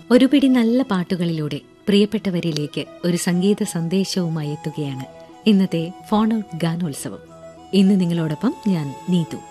ഒരു പിടി നല്ല പാട്ടുകളിലൂടെ പ്രിയപ്പെട്ടവരിലേക്ക് ഒരു സംഗീത സന്ദേശവുമായി എത്തുകയാണ് ഇന്നത്തെ ഫോൺ ഔട്ട് ഗാനോത്സവം ഇന്ന് നിങ്ങളോടൊപ്പം ഞാൻ നീതു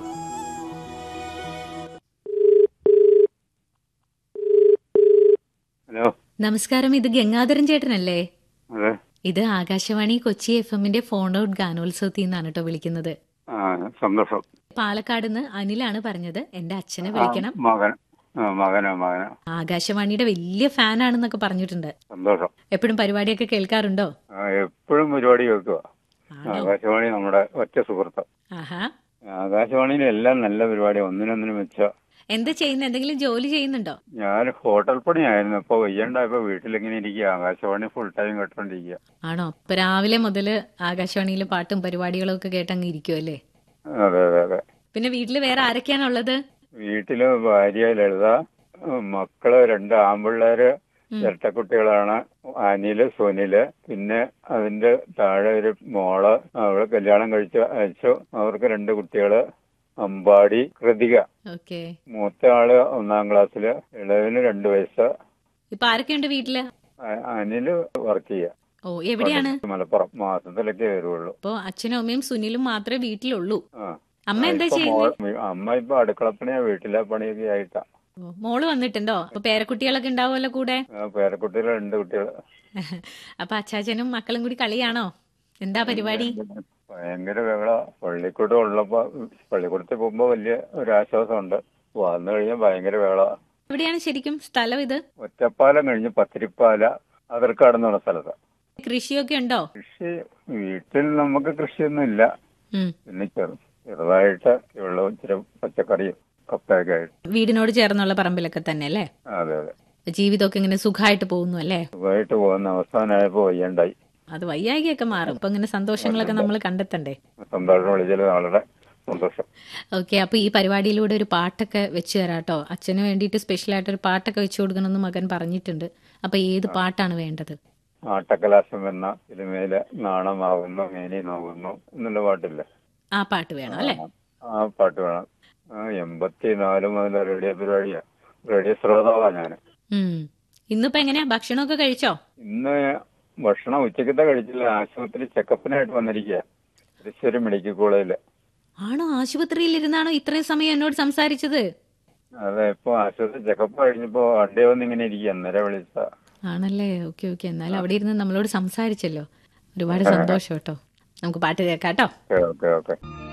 ഹലോ നമസ്കാരം ഇത് ഗംഗാധരൻ ചേട്ടനല്ലേ അതെ ഇത് ആകാശവാണി കൊച്ചി എഫ് എമ്മിന്റെ ഫോൺ ഔട്ട് ഗാനോത്സവത്തിൽ നിന്നാണ് കേട്ടോ വിളിക്കുന്നത് ആ സന്തോഷം പാലക്കാട് നിന്ന് അനിലാണ് പറഞ്ഞത് എന്റെ അച്ഛനെ വിളിക്കണം ആ, മകൻ ആ, മകനോ മകനോ ആകാശവാണിയുടെ വലിയ ഫാനാണെന്നൊക്കെ പറഞ്ഞിട്ടുണ്ട് സന്തോഷം എപ്പോഴും പരിപാടിയൊക്കെ കേൾക്കാറുണ്ടോ ആ, എപ്പോഴും പരിപാടി കേൾക്കുക ആണോ ആകാശവാണി നമ്മുടെ ഒറ്റ സുഹൃത്ത് ആഹാ ആകാശവാണിയിൽ എല്ലാം നല്ല പരിപാടി ഒന്നിനൊന്നിനും വെച്ച എന്താ ചെയ്യുന്ന എന്തെങ്കിലും ജോലി ചെയ്യുന്നുണ്ടോ ഞാൻ ഹോട്ടൽ പണിയായിരുന്നു ഇപ്പൊ വയ്യണ്ടായപ്പോ വീട്ടിലിങ്ങനെ ഇരിക്കുക ആകാശവാണി ഫുൾ ടൈം കേട്ടോണ്ടിരിക്കുക ആണോ ഇപ്പൊ രാവിലെ മുതല് ആകാശവാണിയിലെ പാട്ടും പരിപാടികളും ഒക്കെ കേട്ടങ്ങ് ഇരിക്കുമല്ലേ അതെ അതെ അതെ പിന്നെ വീട്ടില് വേറെ ആരൊക്കെയാണുള്ളത് വീട്ടില് ഭാര്യ ലളിത മക്കള് രണ്ട് ആമ്പിള്ളേര് ഇരട്ടക്കുട്ടികളാണ് അനില് സുനില് പിന്നെ അതിന്റെ താഴെ ഒരു മോള് അവള് കല്യാണം കഴിച്ച് അയച്ചു അവർക്ക് രണ്ട് കുട്ടികള് അമ്പാടി കൃതിക ഓക്കെ മൂത്ത ആള് ഒന്നാം ക്ലാസ്സില് ഇളവിന് രണ്ട് വയസ്സ് ഇപ്പൊ ആരൊക്കെയുണ്ട് വീട്ടില് അ- അനില് വർക്ക് ചെയ്യുക ഓ എവിടെയാണ് മലപ്പുറം മാസത്തിലൊക്കെ വരുവുള്ളൂ ഇപ്പൊ അച്ഛനും അമ്മയും സുനിലും മാത്രമേ വീട്ടിലുള്ളൂ ആ അമ്മ എന്താ ഇപ്പൊ ചെയ്യുന്നത് മോൾ- അമ്മ ഇപ്പൊ അടുക്കളപ്പണിയാ വീട്ടിലെ പണിയൊക്കെ ആയിട്ടാ ഓ, മോള് വന്നിട്ടുണ്ടോ അപ്പൊ പേരക്കുട്ടികളൊക്കെ ഉണ്ടാവുമല്ലോ കൂടെ ആ, പേരക്കുട്ടികള് രണ്ട് കുട്ടികള് അപ്പൊ അച്ചാച്ചനും മക്കളും കൂടി കളിയാണോ എന്താ പരിപാടി ഭയങ്കര ബഹള പള്ളിക്കൂടം ഉള്ളപ്പോ പള്ളിക്കൂടത്തിൽ പോകുമ്പോ വലിയ ഒരു ആശ്വാസമുണ്ട് വന്നു കഴിഞ്ഞാൽ ഭയങ്കര ബഹള എവിടെയാണ് ശരിക്കും സ്ഥലം ഇത് ഒറ്റപ്പാലം കഴിഞ്ഞ് പത്തിരിപ്പാല അതിർക്കാട് എന്നുള്ള സ്ഥലത്ത് കൃഷിയൊക്കെ ഉണ്ടോ കൃഷി വീട്ടിൽ നമുക്ക് കൃഷിയൊന്നും ഇല്ല ഉം. പിന്നെ ചെറു ചെറുതായിട്ട് ഉള്ള ഇച്ചിരി പച്ചക്കറിയും കപ്പയൊക്കെ ആയിട്ട് വീടിനോട് ചേർന്നുള്ള പറമ്പിലൊക്കെ തന്നെ അല്ലേ അതെ അതെ ജീവിതമൊക്കെ ഇങ്ങനെ സുഖമായിട്ട് പോകുന്നു അല്ലേ സുഖമായിട്ട് പോകുന്ന അവസാനമായപ്പോ വയ്യണ്ടായി അത് വയ്യായികയൊക്കെ മാറും അപ്പൊ ഇങ്ങനെ സന്തോഷങ്ങളൊക്കെ നമ്മൾ കണ്ടെത്തണ്ടേ സന്തോഷം വിളിച്ചത് വളരെ സന്തോഷം ഓക്കെ അപ്പൊ ഈ പരിപാടിയിലൂടെ ഒരു പാട്ടൊക്കെ വെച്ച് തരാട്ടോ അച്ഛന് വേണ്ടിയിട്ട് സ്പെഷ്യൽ ആയിട്ട് ഒരു പാട്ടൊക്കെ വെച്ചു കൊടുക്കണമെന്ന് മകൻ പറഞ്ഞിട്ടുണ്ട് അപ്പൊ ഏത് പാട്ടാണ് വേണ്ടത് ആട്ടക്കലാശം എന്ന സിനിമയിലെ നാണമാകുന്നു മേനി നോകുന്നു എന്നുള്ള പാട്ടില്ലേ ആ പാട്ട് വേണം അല്ലെ ആ പാട്ട് വേണം ആ എൺപത്തിനാല് മുതൽ റേഡിയോ പരിപാടിയാ റേഡിയോ ശ്രോതാവാ ഞാന് ഉം ഇന്നിപ്പോ എങ്ങനെയാ ഭക്ഷണമൊക്കെ കഴിച്ചോ ഇന്ന് ഭക്ഷണം ഉച്ചക്കത്തെ കഴിച്ചില്ല ആശുപത്രി ചെക്കപ്പിനായിട്ട് വന്നിരിക്കുക തൃശ്ശൂർ മെഡിക്കൽ കോളേജില് ആണോ ആശുപത്രിയിൽ ഇരുന്നാണോ ഇത്രയും സമയം എന്നോട് സംസാരിച്ചത് അതെ ഇപ്പൊ ആശുപത്രി ചെക്കപ്പ് കഴിഞ്ഞപ്പോ വണ്ടി വന്ന് ഇങ്ങനെ ഇരിക്കുക അന്നേരം വിളിച്ച ആണല്ലേ ഓക്കെ ഓക്കെ എന്നാലും അവിടെ ഇരുന്ന് നമ്മളോട് സംസാരിച്ചല്ലോ ഒരുപാട് സന്തോഷം കേട്ടോ നമുക്ക് പാട്ട് കേൾക്കാം കേട്ടോ ഓക്കെ ഓക്കെ ഓക്കെ